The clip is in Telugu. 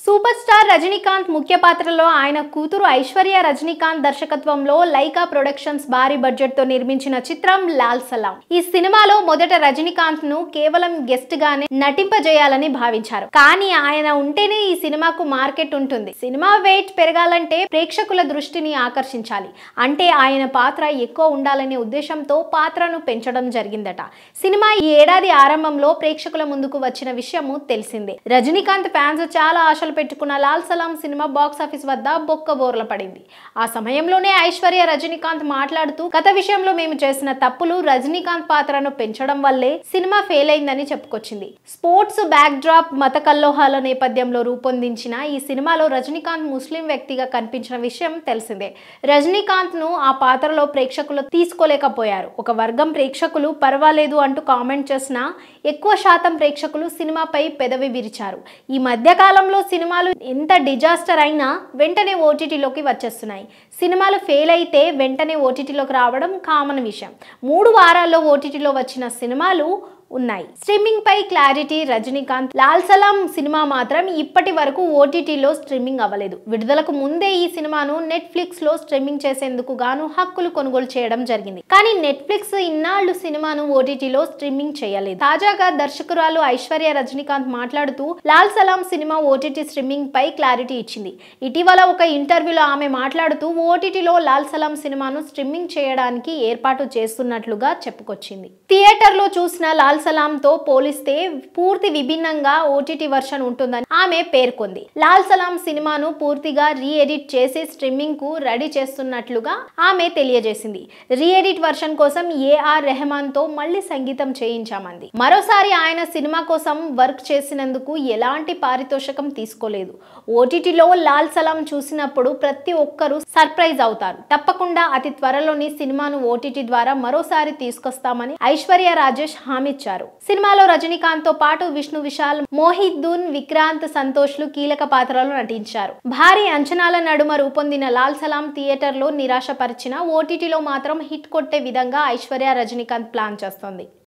సూపర్ స్టార్ రజనీకాంత్ ముఖ్య పాత్రలో ఆయన కూతురు ఐశ్వర్య రజనీకాంత్ దర్శకత్వంలో లైకా ప్రొడక్షన్స్ భారీ బడ్జెట్ తో నిర్మించిన చిత్రం లాల్ సలాం ఈ సినిమాలో మొదట రజనీకాంత్ ను కేవలం గెస్ట్ గానే నటింపజేయాలని భావించారు కానీ ఆయన ఉంటేనే ఈ సినిమాకు మార్కెట్ ఉంటుంది సినిమా వెయిట్ పెరగాలంటే ప్రేక్షకుల దృష్టిని ఆకర్షించాలి అంటే ఆయన పాత్ర ఎక్కువ ఉండాలనే ఉద్దేశంతో పాత్రను పెంచడం జరిగిందట సినిమా ఈ ఏడాది ఆరంభంలో ప్రేక్షకుల ముందుకు వచ్చిన విషయము తెలిసిందే రజనీకాంత్ ఫ్యాన్స్ చాలా ఆశలు పెట్టుకున్న లాల్ సలాం సినిమా బాక్స్ ఆఫీస్ వద్ద బొక్క బోర్ల పడింది ఆ సమయంలోనే ఐశ్వర్య రజనీకాంత్ మాట్లాడుతూ కథ విషయంలో మేము చేసిన తప్పులు రజనీకాంత్ పాత్రను పెంచడం వల్లే సినిమా ఫెయిల్ అయిందని చెప్పుకొచ్చింది స్పోర్ట్స్ బ్యాక్ డ్రాప్ మత కల్లోహాల నేపథ్యంలో రూపొందించిన ఈ సినిమాలో రజనీకాంత్ ముస్లిం వ్యక్తిగా కనిపించిన విషయం తెలిసిందే రజనీకాంత్ ను ఆ పాత్రలో ప్రేక్షకులు తీసుకోలేకపోయారు ఒక వర్గం ప్రేక్షకులు పర్వాలేదు అంటూ కామెంట్ చేసినా ఎక్కువ శాతం ప్రేక్షకులు సినిమాపై పెదవి విరిచారు ఈ మధ్య కాలంలో సినిమాలు ఎంత డిజాస్టర్ అయినా వెంటనే ఓటీటీలోకి వచ్చేస్తున్నాయి సినిమాలు ఫెయిల్ అయితే వెంటనే ఓటీటీలోకి రావడం కామన్ విషయం మూడు వారాల్లో ఓటీటీలో వచ్చిన సినిమాలు ఉన్నాయి స్ట్రీమింగ్ పై క్లారిటీ రజనీకాంత్ లాల్ సలాం సినిమా మాత్రం ఇప్పటి వరకు ఓటీటీలో స్ట్రీమింగ్ అవ్వలేదు విడుదలకు ముందే ఈ సినిమాను నెట్ఫ్లిక్స్ లో స్ట్రీమింగ్ చేసేందుకు గాను హక్కులు కొనుగోలు చేయడం జరిగింది కానీ నెట్ఫ్లిక్స్ ఇన్నాళ్లు సినిమాను ఓటీటీలో స్ట్రీమింగ్ చేయలేదు తాజాగా దర్శకురాలు ఐశ్వర్య రజనీకాంత్ మాట్లాడుతూ లాల్ సలాం సినిమా ఓటీటీ స్ట్రీమింగ్ పై క్లారిటీ ఇచ్చింది ఇటీవల ఒక ఇంటర్వ్యూలో ఆమె మాట్లాడుతూ ఓటీటీలో లాల్ సలాం సినిమాను స్ట్రీమింగ్ చేయడానికి ఏర్పాటు చేస్తున్నట్లుగా చెప్పుకొచ్చింది థియేటర్లో చూసిన లాల్ సలాంతో పోలిస్తే పూర్తి విభిన్నంగా ఓటీటీ వర్షన్ ఉంటుందని ఆమె పేర్కొంది లాల్ సలాం సినిమాను పూర్తిగా రీ ఎడిట్ చేసి స్ట్రీమింగ్ కు రెడీ చేస్తున్నట్లుగా ఆమె తెలియజేసింది రీ ఎడిట్ వర్షన్ కోసం ఏఆర్ రెహమాన్ తో మళ్ళీ సంగీతం చేయించామంది మరోసారి ఆయన సినిమా కోసం వర్క్ చేసినందుకు ఎలాంటి పారితోషికం తీసుకోలేదు ఓటీటీలో లాల్ సలాం చూసినప్పుడు ప్రతి ఒక్కరూ సర్ప్రైజ్ అవుతారు తప్పకుండా అతి త్వరలోని సినిమాను ఓటీటీ ద్వారా మరోసారి తీసుకొస్తామని ఐశ్వర్య రాజేష్ హామీ ఇచ్చారు సినిమాలో రజనీకాంత్ తో పాటు విష్ణు విశాల్ మోహిద్దూన్ విక్రాంత్ సంతోష్ లు కీలక పాత్రలో నటించారు భారీ అంచనాల నడుమ రూపొందిన లాల్ సలాం థియేటర్ లో నిరాశపరిచిన ఓటీటీలో మాత్రం హిట్ కొట్టే విధంగా ఐశ్వర్య రజనీకాంత్ ప్లాన్ చేస్తోంది